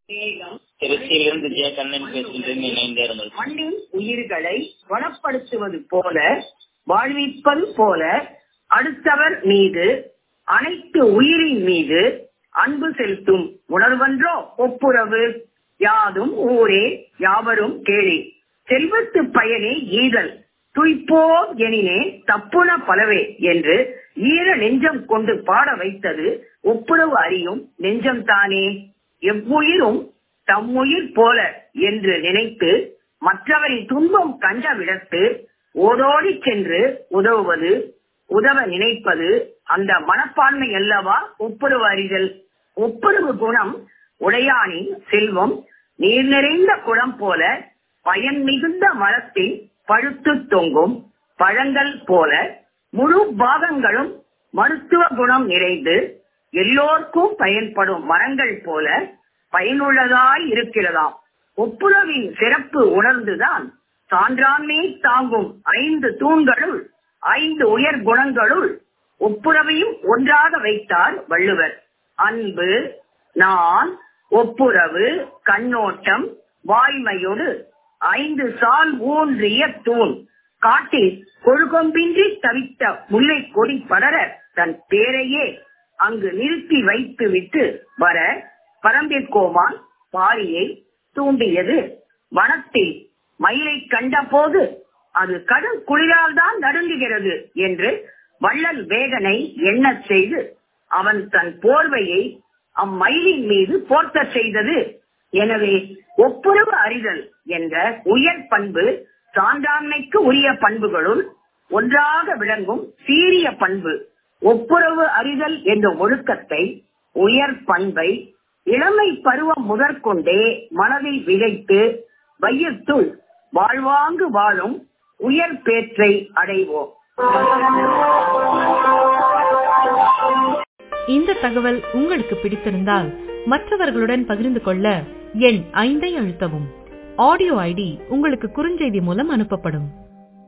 திருச்சியிலிருந்து ஜெய கண்ணன் பேசுகிறேன் இணைந்தேருங்கள் மண்ணின் உயிர்களை வளப்படுத்துவது போல வாழ்விப்பது போல அடுத்தவர் மீது அனைத்து உயிரின் மீது அன்பு செலுத்தும் உணர்வன்றோ ஒப்புரவு யாதும் ஊரே யாவரும் கேளி செல்வத்து பயனே ஈதல் துய்ப்போம் எனினே தப்புன பலவே என்று ஈர நெஞ்சம் கொண்டு பாட வைத்தது ஒப்புரவு அறியும் நெஞ்சம் தானே எவ்வுயிரும் தம்முயிர் போல என்று நினைத்து மற்றவரின் துன்பம் கண்ட விடத்து ஓடோடி சென்று உதவுவது உதவ நினைப்பது அந்த மனப்பான்மை அல்லவா ஒப்புரவு அறிதல் ஒப்புரவு குணம் உடையானின் செல்வம் நீர் நிறைந்த குளம் போல பயன் மிகுந்த மரத்தில் பழுத்து தொங்கும் பழங்கள் போல முழு பாகங்களும் மருத்துவ குணம் நிறைந்து எல்லோருக்கும் பயன்படும் மரங்கள் போல பயனுள்ளதாய் இருக்கிறதாம் ஒப்புரவின் சிறப்பு உணர்ந்துதான் சான்றாண்மை தாங்கும் ஐந்து தூண்களுள் ஐந்து உயர் குணங்களுள் ஒப்புரவையும் ஒன்றாக வைத்தார் வள்ளுவர் அன்பு நான் ஒப்புரவு கண்ணோட்டம் வாய்மையோடு ஐந்து சால் ஊன்றிய தூண் காட்டில் கொழுகொம்பின்றி தவித்த முல்லை கொடி படர தன் பேரையே அங்கு நிறுத்தி வைத்து விட்டு வர பரம்பிற்கோமான் பாரியை தூண்டியது வனத்தில் மயிலை கண்டபோது அது கடும் குளிரால் தான் நடுங்குகிறது என்று வள்ளல் வேகனை எண்ணச் செய்து அவன் தன் போர்வையை அம்மயிலின் மீது போர்த்த செய்தது எனவே ஒப்புரவு அறிதல் என்ற உயர் பண்பு சான்றாண்மைக்கு உரிய பண்புகளுள் ஒன்றாக விளங்கும் சீரிய பண்பு ஒப்புரவு அறிதல் என்ற ஒழுக்கத்தை உயர் பண்பை இளமை பருவம் முதற்கொண்டே மனதில் விதைத்து வையத்துள் வாழ்வாங்கு வாழும் உயர் பேற்றை அடைவோம் இந்த தகவல் உங்களுக்கு பிடித்திருந்தால் மற்றவர்களுடன் பகிர்ந்து கொள்ள எண் ஐந்தை அழுத்தவும் ஆடியோ ஐடி உங்களுக்கு குறுஞ்செய்தி மூலம் அனுப்பப்படும்